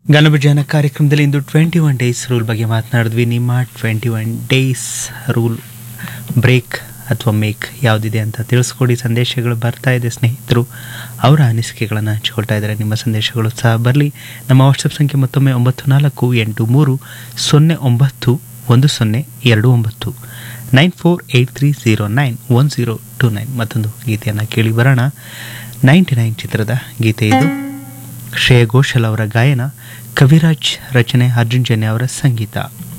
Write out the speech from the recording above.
ಗಾನಭಜನ ಕಾರ್ಯಕ್ರಮದಲ್ಲಿ ಇಂದು twenty one days rule ಬಗ್ಗೆ ಮಾತನಾಡಿದ್ವಿ ನಿಮ್ಮ twenty one days rule break ಅಥವಾ ಮೇಕ್ ಯಾವುದಿದೆ ಅಂತ ತಿಳಿಸ್ಕೊಡಿ ಸಂದೇಶಗಳು ಬರ್ತಾ ಇದೆ ಸ್ನೇಹಿತರು ಅವರ ಅನಿಸಿಕೆಗಳನ್ನು ಹಂಚಿಕೊಳ್ತಾ ಇದ್ದಾರೆ ನಿಮ್ಮ ಸಂದೇಶಗಳು ಸಹ ಬರಲಿ ನಮ್ಮ ವಾಟ್ಸಪ್ ಸಂಖ್ಯೆ ಮತ್ತೊಮ್ಮೆ ಒಂಬತ್ತು ನಾಲ್ಕು ಎಂಟು ಮೂರು ಸೊನ್ನೆ ಒಂಬತ್ತು ಒಂದು ಸೊನ್ನೆ ಎರಡು ಒಂಬತ್ತು nine four eight three zero nine one zero two nine ಮತ್ತೊಂದು ಗೀತೆಯನ್ನು ಕೇಳಿ ಬರೋಣ ನೈಂಟಿ ನೈನ್ ಚಿತ್ರದ ಗೀತೆ ಇದು ಶ್ರೇಯ ಘೋಷಲ್ ಅವರ ಗಾಯನ ಕವಿರಾಜ್ ರಚನೆ ಅರ್ಜುನ್ ಜನ್ಯ ಅವರ ಸಂಗೀತ